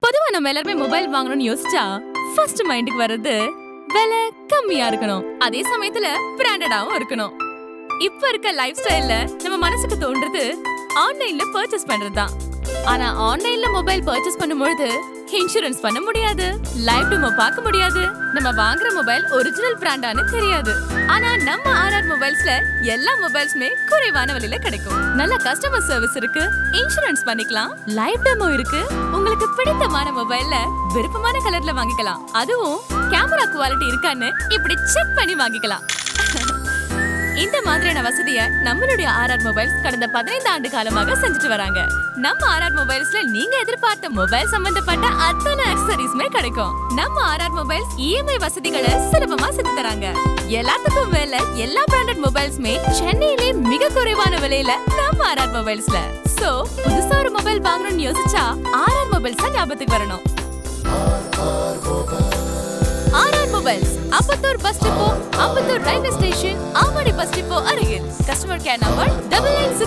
பொதுவா நம்ம எல்லாருமே மொபைல் வாங்கணும்னு யோசிச்சா ஃபர்ஸ்ட் மைண்டுக்கு வர்றது விலை கம்மியா இருக்கணும் அதே சமயத்துல பிராண்டடாவும் இருக்கணும் இப்ப இருக்க லைஃப் ஸ்டைல்ல நம்ம மனசுக்கு தோன்றது ஆன்லைன்ல பர்ச்சேஸ் பண்றதுதான் ஆனா ஆன்லைன்ல மொபைல் பர்ச்சேஸ் பண்ணும்பொழுது இன்சூரன்ஸ் பண்ண முடியாது லைவ் டெமோ பார்க்க முடியாது நம்ம வாங்குற மொபைல் ஒரிஜினல் பிராண்டான்னு தெரியாது ஆனா நம்ம ஆர்ஆர் மொபைல்ஸ்ல எல்லா மொபைல்ஸுமே குறைவான விலையில கிடைக்கும் நல்ல கஸ்டமர் சர்வீஸ் இருக்கு இன்சூரன்ஸ் பண்ணிக்கலாம் லைவ் டெமோ இருக்கு உங்களுக்கு பிடித்தமான மொபைல்ல விருப்பமான கலர்ல வாங்கிக்கலாம் அதுவும் கேமரா குவாலிட்டி இருக்கான்னு இப்படி செக் பண்ணி வாங்கிக்கலாம் இந்த மாதிரியான வசதியை நம்மளுடைய ஆர்ஆர் மொபைல்ஸ் கடந்த பதினைந்து ஆண்டு காலமாக செஞ்சுட்டு வராங்க நம்ம ஆர்ஆர் மொபைல்ஸ்ல நீங்க எதிர்பார்த்த மொபைல் சம்பந்தப்பட்ட அத்தனை அக்சசரிஸ்மே கிடைக்கும் நம்ம ஆர்ஆர் மொபைல்ஸ் இஎம்ஐ வசதிகளை சுலபமா செஞ்சு தராங்க எல்லாத்துக்கும் மேல எல்லா பிராண்டட் மொபைல்ஸ்மே சென்னையிலே மிக குறைவான விலையில நம்ம ஆர்ஆர் மொபைல்ஸ்ல சோ புதுசா ஒரு மொபைல் வாங்கணும்னு யோசிச்சா ஆர்ஆர் மொபைல்ஸ் தான் ஞாபகத்துக்கு வரணும் R R mobiles Ambattur bus depot Ambattur railway station Avadi bus depot அருகில் customer care number double nine